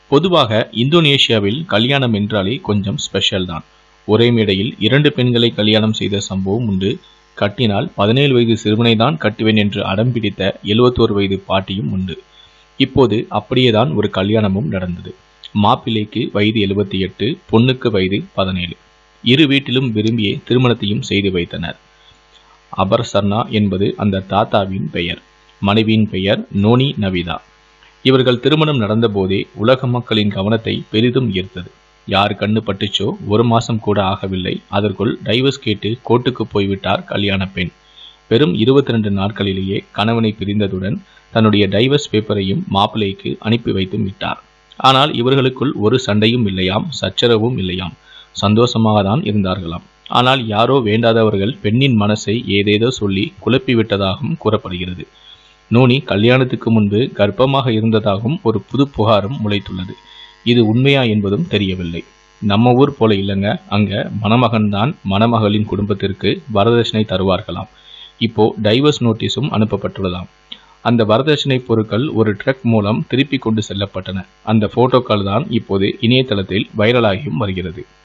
பொதுவாக இந்தோனேஷியாவில் கல்யாணம் என்றாலே கொஞ்சம் ஸ்பெஷல் தான் ஒரே மேடையில் இரண்டு பெண்களை கல்யாணம் செய்த சம்பவம் உண்டு கட்டினால் பதினேழு வயது சிறுவனை தான் கட்டுவேன் என்று அடம் பிடித்த எழுபத்தோரு வயது பாட்டியும் உண்டு இப்போது அப்படியேதான் ஒரு கல்யாணமும் நடந்தது மாப்பிள்ளைக்கு வயது எழுபத்தி எட்டு பொண்ணுக்கு வயது பதினேழு இரு வீட்டிலும் விரும்பியே திருமணத்தையும் செய்து வைத்தனர் அபர் சர்னா என்பது அந்த தாத்தாவின் பெயர் மனைவியின் பெயர் நோனி நவிதா இவர்கள் திருமணம் நடந்தபோதே உலக மக்களின் கவனத்தை பெரிதும் ஈர்த்தது யார் கண்ணு பட்டுச்சோ ஒரு மாசம் கூட ஆகவில்லை அதற்குள் டைவர்ஸ் கேட்டு கோர்ட்டுக்கு போய்விட்டார் கல்யாண பெண் வெறும் இருபத்தி ரெண்டு நாட்களிலேயே கணவனை பிரிந்ததுடன் தன்னுடைய டைவர்ஸ் பேப்பரையும் மாப்பிள்ளைக்கு அனுப்பி வைத்தும் விட்டார் ஆனால் இவர்களுக்குள் ஒரு சண்டையும் இல்லையாம் சச்சரவும் இல்லையாம் சந்தோஷமாக தான் இருந்தார்களாம் ஆனால் யாரோ வேண்டாதவர்கள் பெண்ணின் மனசை ஏதேதோ சொல்லி குழப்பி விட்டதாகவும் கூறப்படுகிறது நோனி கல்யாணத்துக்கு முன்பு கர்ப்பமாக இருந்ததாகவும் ஒரு புது புகாரும் முளைத்துள்ளது இது உண்மையா என்பதும் தெரியவில்லை நம்ம ஊர் போல இல்லைங்க அங்க மணமகன் தான் மணமகளின் குடும்பத்திற்கு வரதட்சணை தருவார்களாம் இப்போ டைவர்ஸ் நோட்டீஸும் அனுப்பப்பட்டுள்ளதாம் அந்த வரதட்சணை பொருட்கள் ஒரு ட்ரக் மூலம் திருப்பி கொண்டு செல்லப்பட்டன அந்த போட்டோக்கள் தான் இப்போது இணையதளத்தில் வைரலாகியும் வருகிறது